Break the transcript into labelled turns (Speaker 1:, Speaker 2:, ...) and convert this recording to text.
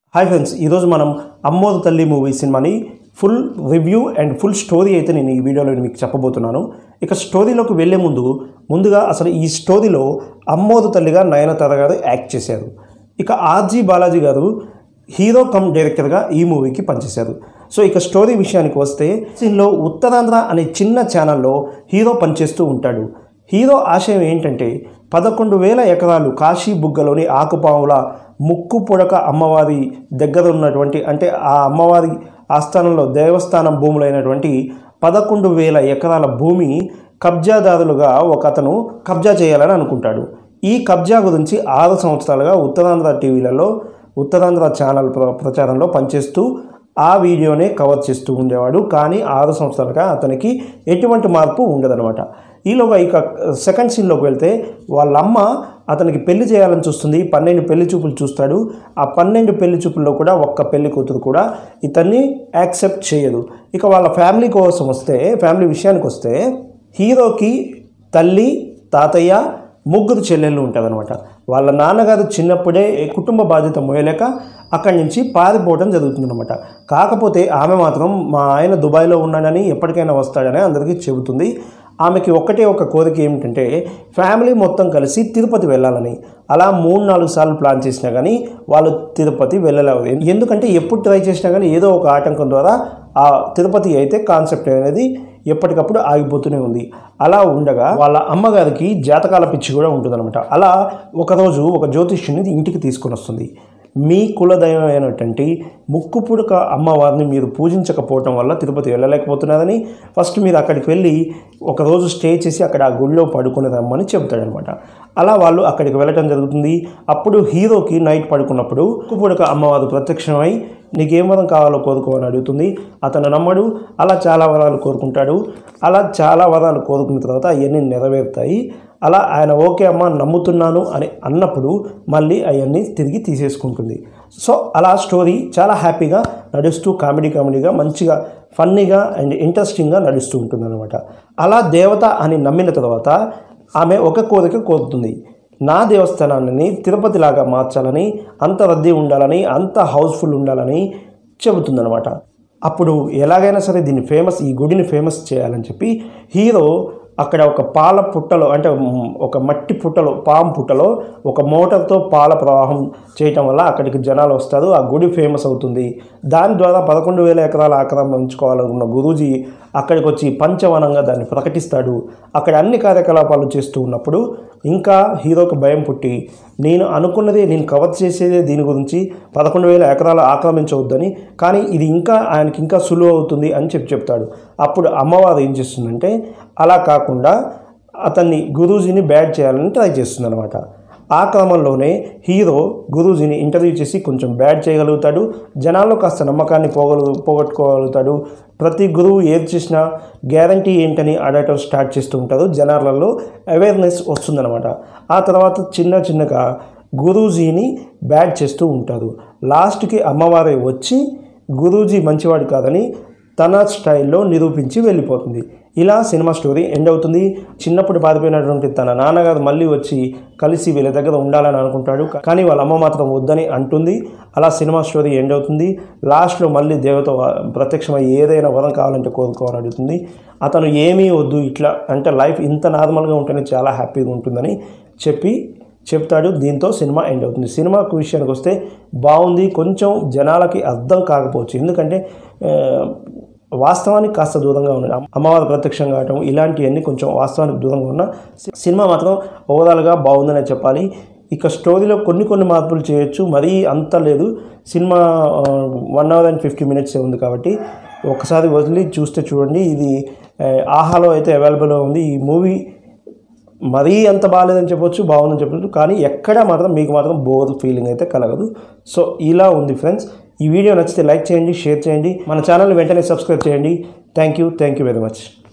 Speaker 1: hi friends ఈరోజు మనం అమ్మోరు తల్లి మూవీ సినిమాని full review and full story అయితే నేను ఈ వీడియోలో మీకు చెప్పబోతున్నాను ఇక స్టోరీలోకి వెళ్ళే ముందు ముందుగా అసలు ఈ స్టోరీలో అమ్మోరు తల్లిగా నయనతార గారు యాక్ట్ చేశారు ఇక ఆర్జీ బాలాజీ గారు హీరో కమ్ డైరెక్టర్గా ఈ మూవీకి పనిచేశారు సో ఇక స్టోరీ విషయానికి వస్తే దీనిలో ఉత్తరాంధ్ర అనే చిన్న ఛానల్లో హీరో పనిచేస్తూ ఉంటాడు హీరో ఆశయం ఏంటంటే పదకొండు వేల ఎకరాలు కాశీ బుగ్గలోని ఆకుపావుల ముక్కు పుడక అమ్మవారి దగ్గర ఉన్నటువంటి అంటే ఆ అమ్మవారి ఆస్థానంలో దేవస్థానం భూములైనటువంటి పదకొండు వేల ఎకరాల భూమి కబ్జాదారులుగా ఒక అతను కబ్జా చేయాలని అనుకుంటాడు ఈ కబ్జా గురించి ఆరు సంవత్సరాలుగా ఉత్తరాంధ్ర టీవీలలో ఉత్తరాంధ్ర ఛానల్ ప్ర ప్రచారంలో పనిచేస్తూ ఆ వీడియోనే కవర్ చేస్తూ ఉండేవాడు కానీ ఆరు సంవత్సరాలుగా అతనికి ఎటువంటి మార్పు ఉండదనమాట ఈలోగా ఇక సెకండ్ సీన్లోకి వెళ్తే వాళ్ళమ్మ అతనికి పెళ్లి చేయాలని చూస్తుంది పన్నెండు పెళ్లి చూపులు చూస్తాడు ఆ పన్నెండు పెళ్లి చూపుల్లో కూడా ఒక్క పెళ్లి కూతురు కూడా ఇతన్ని యాక్సెప్ట్ చేయదు ఇక వాళ్ళ ఫ్యామిలీ కోసం వస్తే ఫ్యామిలీ విషయానికి వస్తే హీరోకి తల్లి తాతయ్య ముగ్గురు చెల్లెళ్ళు ఉంటారనమాట వాళ్ళ నాన్నగారు చిన్నప్పుడే కుటుంబ బాధ్యత మోయలేక అక్కడి నుంచి పారిపోవడం జరుగుతుందన్నమాట కాకపోతే ఆమె మాత్రం మా ఆయన దుబాయ్లో ఉన్నాడని ఎప్పటికైనా వస్తాడని అందరికీ చెబుతుంది ఆమెకి ఒకటే ఒక కోరిక ఏమిటంటే ఫ్యామిలీ మొత్తం కలిసి తిరుపతి వెళ్ళాలని అలా మూడు నాలుగు సార్లు ప్లాన్ చేసినా కానీ వాళ్ళు తిరుపతి వెళ్ళలేరు ఎందుకంటే ఎప్పుడు ట్రై చేసినా కానీ ఏదో ఒక ఆటంకం ద్వారా ఆ తిరుపతి అయితే కాన్సెప్ట్ అనేది ఎప్పటికప్పుడు ఆగిపోతూనే ఉంది అలా ఉండగా వాళ్ళ అమ్మగారికి జాతకాల పిచ్చి కూడా ఉంటుందన్నమాట అలా ఒకరోజు ఒక జ్యోతిష్యుని ఇంటికి తీసుకొని వస్తుంది మీ కులదైవమైనటువంటి ముక్కు పుడక అమ్మవారిని మీరు పూజించకపోవటం వల్ల తిరుపతి వెళ్ళలేకపోతున్నారని ఫస్ట్ మీరు అక్కడికి వెళ్ళి ఒకరోజు స్టే చేసి అక్కడ ఆ గుడిలో పడుకుని రమ్మని చెబుతాడనమాట అలా వాళ్ళు అక్కడికి వెళ్ళటం జరుగుతుంది అప్పుడు హీరోకి నైట్ పడుకున్నప్పుడు ముక్కు పుడక అమ్మవారు ప్రత్యక్షమై నీకేం వరం కావాలో కోరుకోమని అడుగుతుంది అతను నమ్మడు అలా చాలా వరాలు కోరుకుంటాడు అలా చాలా వరాలు కోరుకున్న తర్వాత అవన్నీ నెరవేరుతాయి అలా ఆయన ఓకే అమ్మ నమ్ముతున్నాను అని అన్నప్పుడు మళ్ళీ అవన్నీ తిరిగి తీసేసుకుంటుంది సో అలా స్టోరీ చాలా హ్యాపీగా నడుస్తూ కామెడీ కామెడీగా మంచిగా ఫన్నీగా అండ్ ఇంట్రెస్టింగ్గా నడుస్తూ ఉంటుంది అనమాట అలా దేవత అని నమ్మిన తర్వాత ఆమె ఒక కోరిక కోరుతుంది నా దేవస్థానాన్ని తిరుపతిలాగా మార్చాలని అంత రద్దీ ఉండాలని అంత హౌస్ఫుల్ ఉండాలని చెబుతుందనమాట అప్పుడు ఎలాగైనా సరే దీన్ని ఫేమస్ ఈ గుడిని ఫేమస్ చేయాలని చెప్పి హీరో అక్కడ ఒక పాల పుట్టలో అంటే ఒక మట్టి పుట్టలో పాము పుట్టలో ఒక మోటార్తో పాల ప్రవాహం చేయటం వల్ల అక్కడికి జనాలు వస్తారు ఆ గుడి ఫేమస్ అవుతుంది దాని ద్వారా పదకొండు వేల ఎకరాల ఆక్రమించుకోవాలనుకున్న గురూజీ అక్కడికి వచ్చి పంచవనంగా దాన్ని ప్రకటిస్తాడు అక్కడ అన్ని కార్యకలాపాలు చేస్తూ ఉన్నప్పుడు ఇంకా హీరోకి భయం పుట్టి నేను అనుకున్నదే నేను కవర్ చేసేదే దీని గురించి పదకొండు వేల ఎకరాలు ఆక్రమించవద్దని కానీ ఇది ఇంకా ఆయనకి ఇంకా సులువు అవుతుంది అని చెప్పి చెప్తాడు అప్పుడు అమ్మవారు ఏం చేస్తుందంటే అలా కాకుండా అతన్ని గురూజీని బ్యాడ్ చేయాలని ట్రై చేస్తుంది అనమాట ఆ క్రమంలోనే హీరో గురూజీని ఇంటర్వ్యూ చేసి కొంచెం బ్యాడ్ చేయగలుగుతాడు జనాల్లో కాస్త నమ్మకాన్ని పోగలు పోగొట్టుకోగలుగుతాడు ప్రతి గురువు ఏది చేసినా గ్యారంటీ ఏంటని అడగటం స్టార్ట్ చేస్తూ ఉంటారు జనాలలో అవేర్నెస్ వస్తుందన్నమాట ఆ తర్వాత చిన్న చిన్నగా గురూజీని బ్యాడ్ చేస్తూ ఉంటారు లాస్ట్కి అమ్మవారే వచ్చి గురూజీ మంచివాడు కాదని తన స్టైల్లో నిరూపించి వెళ్ళిపోతుంది ఇలా సినిమా స్టోరీ ఎండ్ అవుతుంది చిన్నప్పుడు పారిపోయినటువంటి తన నాన్నగారు మళ్ళీ వచ్చి కలిసి వీళ్ళ దగ్గర ఉండాలని అనుకుంటాడు కానీ వాళ్ళ అమ్మ మాత్రం వద్దని అంటుంది అలా సినిమా స్టోరీ ఎండ్ అవుతుంది లాస్ట్లో మళ్ళీ దేవత ప్రత్యక్షమై ఏదైనా వరం కావాలంటే కోరుకోవాలని అడుగుతుంది అతను ఏమీ వద్దు ఇట్లా అంటే లైఫ్ ఇంత నార్మల్గా ఉంటేనే చాలా హ్యాపీగా ఉంటుందని చెప్పి చెప్తాడు దీంతో సినిమా ఎండ్ అవుతుంది సినిమాకు విషయానికి వస్తే బాగుంది కొంచెం జనాలకి అర్థం కాకపోవచ్చు ఎందుకంటే వాస్తవానికి కాస్త దూరంగా ఉండడం అమ్మవారి ప్రత్యక్షం కావటం ఇలాంటివన్నీ కొంచెం వాస్తవానికి దూరంగా ఉన్న సినిమా మాత్రం ఓవరాల్గా బాగుందనే చెప్పాలి ఇక స్టోరీలో కొన్ని కొన్ని మార్పులు చేయొచ్చు మరీ అంత లేదు సినిమా one hour and fifty minutes ఉంది కాబట్టి ఒకసారి వదిలి చూస్తే చూడండి ఇది ఆహాలో అయితే అవైలబుల్గా ఉంది ఈ మూవీ మరీ అంత బాగాలేదని చెప్పొచ్చు బాగుందని చెప్పొచ్చు కానీ ఎక్కడ మాత్రం మీకు మాత్రం బోర్ ఫీలింగ్ అయితే కలగదు సో ఇలా ఉంది ఫ్రెండ్స్ ఈ వీడియో నచ్చితే లైక్ చేయండి షేర్ చేయండి మన ఛానల్ని వెంటనే సబ్స్క్రైబ్ చేయండి thank you thank you very much